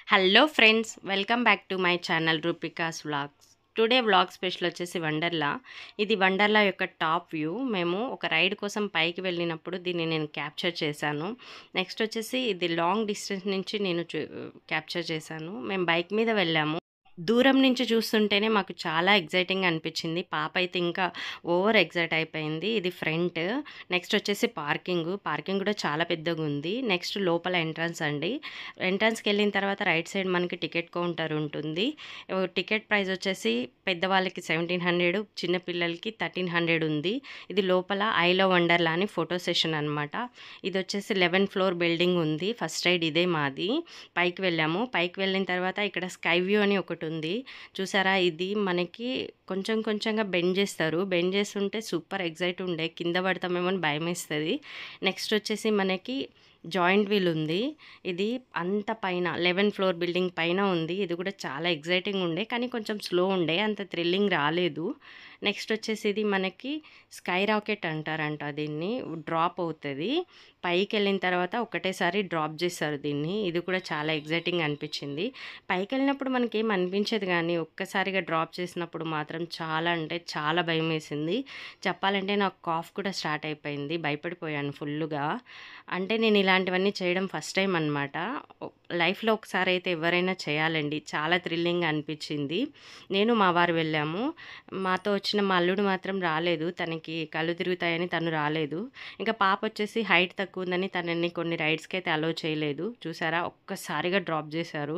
hello friends welcome back to my channel Rupika's vlogs today vlog special వచ్చేసి వండర్లా ఇది వండర్లా యొక్క top view మేము ఒక రైడ్ కోసం పైకి వెళ్ళినప్పుడు దీన్ని నేను క్యాప్చర్ చేశాను నెక్స్ట్ వచ్చేసి ఇది లాంగ్ డిస్టెన్స్ నుంచి నేను క్యాప్చర్ చేశాను మేము బైక్ మీద వెళ్ళాము దూరం నుంచి చూస్తుంటేనే మాకు చాలా ఎగ్జైటింగ్ అనిపించింది పాప అయితే ఇంకా ఓవర్ ఎగ్జైట్ అయిపోయింది ఇది ఫ్రంట్ నెక్స్ట్ వచ్చేసి పార్కింగ్ పార్కింగ్ కూడా చాలా పెద్దగా ఉంది నెక్స్ట్ లోపల ఎంట్రన్స్ అండి ఎంట్రన్స్కి వెళ్ళిన తర్వాత రైట్ సైడ్ మనకి టికెట్ కౌంటర్ ఉంటుంది టికెట్ ప్రైస్ వచ్చేసి పెద్దవాళ్ళకి సెవెంటీన్ హండ్రెడ్ చిన్నపిల్లలకి థర్టీన్ హండ్రెడ్ ఉంది ఇది లోపల ఐలో వండర్లా అని ఫోటో సెషన్ అనమాట ఇది వచ్చేసి లెవెన్ ఫ్లోర్ బిల్డింగ్ ఉంది ఫస్ట్ రైడ్ ఇదే మాది పైకి వెళ్ళాము పైకి వెళ్ళిన తర్వాత ఇక్కడ స్కై వ్యూ అని ఒకటి ఉంది చూసారా ఇది మనకి కొంచెం కొంచెంగా బెండ్ చేస్తారు బెండ్ చేస్తుంటే సూపర్ ఎగ్జైట్ ఉండే కింద పడతామేమో అని భయం వేస్తుంది నెక్స్ట్ వచ్చేసి మనకి జాయింట్ వీల్ ఉంది ఇది అంత పైన లెవెన్ ఫ్లోర్ బిల్డింగ్ పైన ఉంది ఇది కూడా చాలా ఎగ్జైటింగ్ ఉండే కానీ కొంచెం స్లో ఉండే అంత థ్రిల్లింగ్ రాలేదు నెక్స్ట్ వచ్చేసి ఇది మనకి స్కై రాకెట్ అంటారంట దీన్ని డ్రాప్ అవుతుంది పైకి వెళ్ళిన తర్వాత ఒకటేసారి డ్రాప్ చేస్తారు దీన్ని ఇది కూడా చాలా ఎగ్జైటింగ్ అనిపించింది పైకి వెళ్ళినప్పుడు మనకి ఏం అనిపించదు కానీ ఒక్కసారిగా డ్రాప్ చేసినప్పుడు మాత్రం చాలా అంటే చాలా భయం వేసింది చెప్పాలంటే నాకు కాఫ్ కూడా స్టార్ట్ అయిపోయింది భయపడిపోయాను ఫుల్గా అంటే నేను ఇలాంటివన్నీ చేయడం ఫస్ట్ టైం అనమాట లైఫ్లో ఒకసారి అయితే ఎవరైనా చేయాలండి చాలా థ్రిల్లింగ్ అనిపించింది నేను మా వారు వెళ్ళాము మాతో వచ్చిన మా అల్లుడు మాత్రం రాలేదు తనకి కళ్ళు తిరుగుతాయని తను రాలేదు ఇంకా పాప వచ్చేసి హైట్ తక్కువ ఉందని తనని కొన్ని రైడ్స్కి అయితే అలో చేయలేదు చూసారా ఒక్కసారిగా డ్రాప్ చేశారు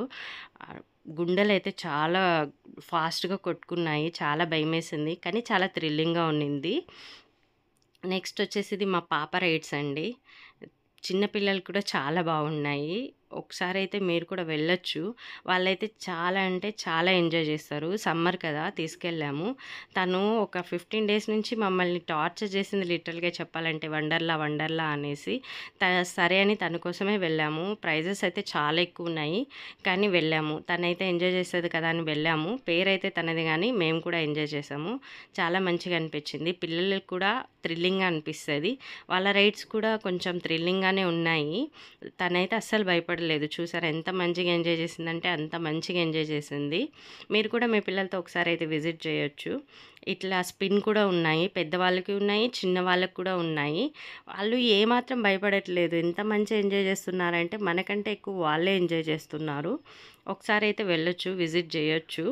గుండెలు అయితే చాలా ఫాస్ట్గా కొట్టుకున్నాయి చాలా భయం వేసింది కానీ చాలా థ్రిల్లింగ్గా ఉన్నింది నెక్స్ట్ వచ్చేసి ఇది మా పాప రైడ్స్ అండి చిన్నపిల్లలు కూడా చాలా బాగున్నాయి ఒకసారి అయితే మీరు కూడా వెళ్ళొచ్చు వాళ్ళైతే చాలా అంటే చాలా ఎంజాయ్ చేస్తారు సమ్మర్ కదా తీసుకెళ్ళాము తను ఒక ఫిఫ్టీన్ డేస్ నుంచి మమ్మల్ని టార్చర్ చేసింది లిటరల్గా చెప్పాలంటే వండర్లా వండర్లా అనేసి త సరే అని తన కోసమే వెళ్ళాము ప్రైజెస్ అయితే చాలా ఎక్కువ ఉన్నాయి కానీ వెళ్ళాము తనైతే ఎంజాయ్ చేసేది కదా అని వెళ్ళాము పేరు అయితే తనది కానీ మేము కూడా ఎంజాయ్ చేసాము చాలా మంచిగా అనిపించింది పిల్లలకు కూడా థ్రిల్లింగ్గా అనిపిస్తుంది వాళ్ళ రైడ్స్ కూడా కొంచెం థ్రిల్లింగ్గానే ఉన్నాయి తనైతే అస్సలు భయపడలేదు లేదు చూసారా ఎంత మంచిగా ఎంజాయ్ చేసిందంటే అంత మంచిగా ఎంజాయ్ చేసింది మీరు కూడా మీ పిల్లలతో ఒకసారి అయితే విజిట్ చేయొచ్చు ఇట్లా స్పిన్ కూడా ఉన్నాయి పెద్దవాళ్ళకి ఉన్నాయి చిన్న వాళ్ళకి కూడా ఉన్నాయి వాళ్ళు ఏమాత్రం భయపడట్లేదు ఎంత మంచిగా ఎంజాయ్ చేస్తున్నారంటే మనకంటే ఎక్కువ వాళ్ళే ఎంజాయ్ చేస్తున్నారు ఒకసారి అయితే వెళ్ళొచ్చు విజిట్ చేయొచ్చు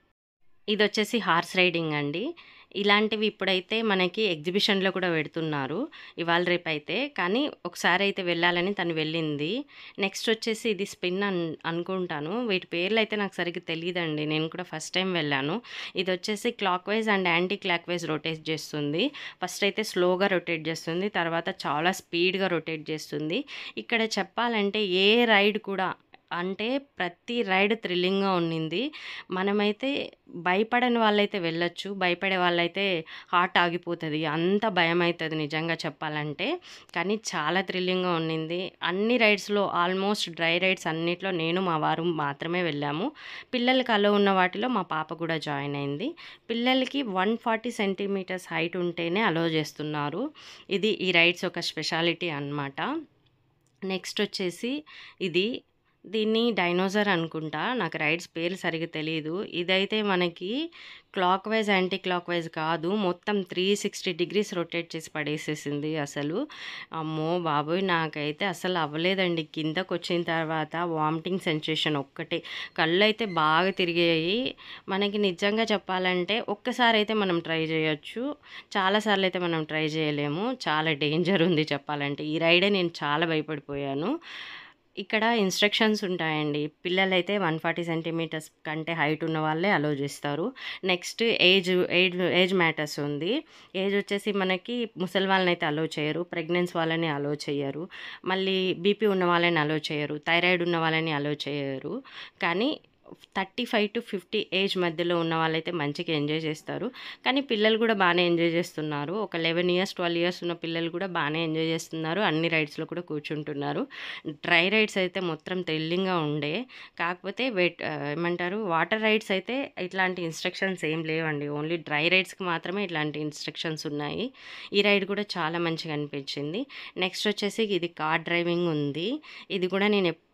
ఇది వచ్చేసి హార్స్ రైడింగ్ అండి ఇలాంటివి ఇప్పుడైతే మనకి ఎగ్జిబిషన్లో కూడా పెడుతున్నారు ఇవాళ రేపు అయితే కానీ ఒకసారి అయితే వెళ్ళాలని తను వెళ్ళింది నెక్స్ట్ వచ్చేసి ఇది స్పిన్ అన్ అనుకుంటాను వీటి పేర్లు అయితే నాకు సరిగ్గా తెలియదండి నేను కూడా ఫస్ట్ టైం వెళ్ళాను ఇది వచ్చేసి clockwise and anticlockwise rotate చేస్తుంది ఫస్ట్ అయితే స్లోగా రొటేట్ చేస్తుంది తర్వాత చాలా స్పీడ్గా రొటేట్ చేస్తుంది ఇక్కడ చెప్పాలంటే ఏ రైడ్ కూడా అంటే ప్రతి రైడ్ థ్రిల్లింగ్గా ఉండింది మనమైతే భయపడని వాళ్ళైతే వెళ్ళొచ్చు భయపడే వాళ్ళైతే హార్ట్ ఆగిపోతుంది అంత భయం అవుతుంది నిజంగా చెప్పాలంటే కానీ చాలా థ్రిల్లింగ్గా ఉండింది అన్ని రైడ్స్లో ఆల్మోస్ట్ డ్రై రైడ్స్ అన్నిట్లో నేను మా వారు మాత్రమే వెళ్ళాము పిల్లలకి అలో ఉన్న వాటిలో మా పాప కూడా జాయిన్ అయింది పిల్లలకి వన్ ఫార్టీ సెంటీమీటర్స్ హైట్ ఉంటేనే అలో చేస్తున్నారు ఇది ఈ రైడ్స్ ఒక స్పెషాలిటీ అనమాట నెక్స్ట్ వచ్చేసి ఇది దీన్ని డైనోజర్ అనుకుంటా నాకు రైడ్స్ పేరు సరిగ్గా తెలియదు ఇదైతే మనకి clockwise anticlockwise కాదు మొత్తం త్రీ సిక్స్టీ డిగ్రీస్ రొటేట్ చేసి పడేసేసింది అసలు అమ్మో బాబోయ్ నాకైతే అసలు అవ్వలేదండి కిందకు వచ్చిన తర్వాత వామిటింగ్ సెన్సేషన్ ఒక్కటే కళ్ళు అయితే బాగా తిరిగాయి మనకి నిజంగా చెప్పాలంటే ఒక్కసారి అయితే మనం ట్రై చేయొచ్చు చాలాసార్లు అయితే మనం ట్రై చేయలేము చాలా డేంజర్ ఉంది చెప్పాలంటే ఈ రైడే నేను చాలా భయపడిపోయాను ఇక్కడ ఇన్స్ట్రక్షన్స్ ఉంటాయండి పిల్లలైతే వన్ ఫార్టీ సెంటీమీటర్స్ కంటే హైట్ ఉన్న వాళ్ళే అలో చేస్తారు next age age age matters ఉంది ఏజ్ వచ్చేసి మనకి ముసలి వాళ్ళని అయితే అలో చేయరు ప్రెగ్నెన్స్ వాళ్ళని అలో చేయరు మళ్ళీ బీపీ ఉన్న వాళ్ళని అలో చేయరు థైరాయిడ్ ఉన్న వాళ్ళని అలో చేయరు కానీ thirty five to fifty age మధ్యలో ఉన్న వాళ్ళైతే మంచిగా ఎంజాయ్ చేస్తారు కానీ పిల్లలు కూడా బాగానే ఎంజాయ్ చేస్తున్నారు ఒక లెవెన్ ఇయర్స్ ట్వెల్వ్ ఇయర్స్ ఉన్న పిల్లలు కూడా బాగానే ఎంజాయ్ చేస్తున్నారు అన్ని రైడ్స్లో కూడా కూర్చుంటున్నారు డ్రై రైడ్స్ అయితే మొత్తం థ్రిల్లింగ్గా ఉండే కాకపోతే వెట్ ఏమంటారు వాటర్ రైడ్స్ అయితే ఇట్లాంటి ఇన్స్ట్రక్షన్స్ ఏం లేవండి ఓన్లీ డ్రై రైడ్స్కి మాత్రమే ఇట్లాంటి ఇన్స్ట్రక్షన్స్ ఉన్నాయి ఈ రైడ్ కూడా చాలా మంచిగా అనిపించింది నెక్స్ట్ వచ్చేసి ఇది కార్ డ్రైవింగ్ ఉంది ఇది కూడా నేను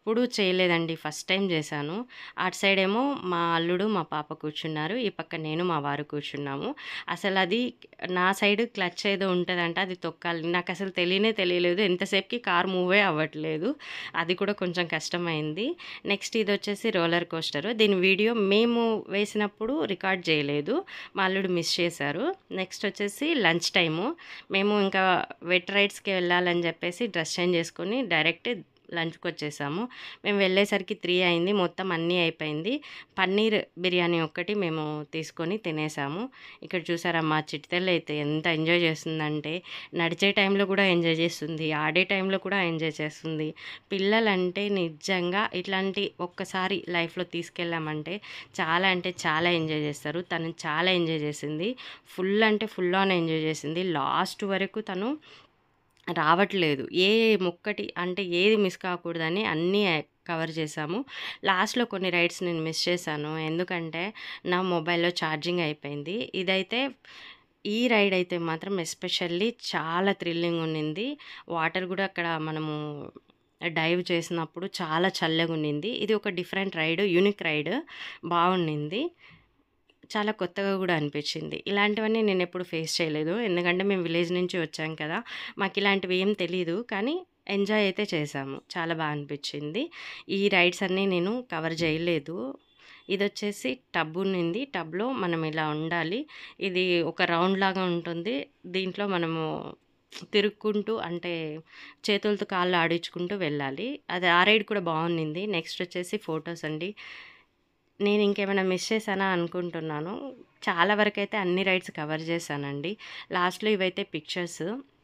ఎప్పుడూ చేయలేదండి ఫస్ట్ టైం చేశాను అటు సైడ్ ఏమో మా అల్లుడు మా పాప కూర్చున్నారు ఈ పక్క నేను మా వారు కూర్చున్నాము అసలు అది నా సైడ్ క్లచ్ ఏదో ఉంటుందంట అది తొక్కాలి నాకు అసలు తెలియనే తెలియలేదు ఎంతసేపుకి కార్ మూవే అవ్వట్లేదు అది కూడా కొంచెం కష్టమైంది నెక్స్ట్ ఇది వచ్చేసి రోలర్ కోస్టర్ దీని వీడియో మేము వేసినప్పుడు రికార్డ్ చేయలేదు మా అల్లుడు మిస్ చేశారు నెక్స్ట్ వచ్చేసి లంచ్ టైము మేము ఇంకా వెట్ రైడ్స్కి వెళ్ళాలని చెప్పేసి డ్రెస్ చేంజ్ చేసుకొని డైరెక్ట్ లంచ్కి వచ్చేసాము మేము వెళ్ళేసరికి త్రీ అయింది మొత్తం అన్నీ అయిపోయింది పన్నీర్ బిర్యానీ ఒక్కటి మేము తీసుకొని తినేసాము ఇక్కడ చూసారా మా చిట్తెల్లి అయితే ఎంత ఎంజాయ్ చేస్తుందంటే నడిచే టైంలో కూడా ఎంజాయ్ చేస్తుంది ఆడే టైంలో కూడా ఎంజాయ్ చేస్తుంది పిల్లలంటే నిజంగా ఇట్లాంటి ఒక్కసారి లైఫ్లో తీసుకెళ్ళామంటే చాలా అంటే చాలా ఎంజాయ్ చేస్తారు తను చాలా ఎంజాయ్ చేసింది ఫుల్ అంటే ఫుల్ ఆన్ ఎంజాయ్ చేసింది లాస్ట్ వరకు తను రావట్లేదు ఏ ముక్కటి అంటే ఏది మిస్ కాకూడదని అన్నీ కవర్ చేశాము లాస్ట్లో కొన్ని రైడ్స్ నేను మిస్ చేశాను ఎందుకంటే నా మొబైల్లో ఛార్జింగ్ అయిపోయింది ఇదైతే ఈ రైడ్ అయితే మాత్రం ఎస్పెషల్లీ చాలా థ్రిల్లింగ్ ఉన్నింది వాటర్ కూడా అక్కడ మనము డైవ్ చేసినప్పుడు చాలా చల్లగా ఉన్నింది ఇది ఒక డిఫరెంట్ రైడ్ యూనిక్ రైడ్ బాగుండింది చాలా కొత్తగా కూడా అనిపించింది ఇలాంటివన్నీ నేను ఎప్పుడు ఫేస్ చేయలేదు ఎందుకంటే మేము విలేజ్ నుంచి వచ్చాం కదా మాకు ఇలాంటివి ఏం తెలియదు కానీ ఎంజాయ్ అయితే చేసాము చాలా బాగా అనిపించింది ఈ రైడ్స్ అన్నీ నేను కవర్ చేయలేదు ఇది వచ్చేసి టబ్ ఉన్నింది టబ్లో మనం ఇలా ఉండాలి ఇది ఒక రౌండ్ లాగా ఉంటుంది దీంట్లో మనము తిరుక్కుంటూ అంటే చేతులతో కాళ్ళు ఆడించుకుంటూ వెళ్ళాలి అది ఆ రైడ్ కూడా బాగుండింది నెక్స్ట్ వచ్చేసి ఫొటోస్ అండి నేను ఇంకేమైనా మిస్ చేశానా అనుకుంటున్నాను చాలా వరకు అయితే అన్ని రైడ్స్ కవర్ చేశానండి లాస్ట్లో ఇవైతే పిక్చర్స్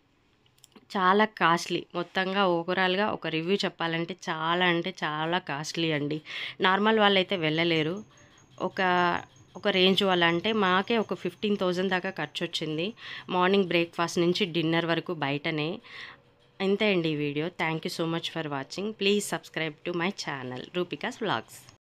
చాలా కాస్ట్లీ మొత్తంగా ఓవరాల్గా ఒక రివ్యూ చెప్పాలంటే చాలా అంటే చాలా కాస్ట్లీ అండి నార్మల్ వాళ్ళైతే వెళ్ళలేరు ఒక ఒక రేంజ్ వాళ్ళ అంటే మాకే ఒక ఫిఫ్టీన్ థౌజండ్ దాకా ఖర్చు వచ్చింది మార్నింగ్ బ్రేక్ఫాస్ట్ నుంచి డిన్నర్ వరకు బయటనే ఇంతే అండి ఈ video thank you so much for watching please subscribe to my channel Rupika's vlogs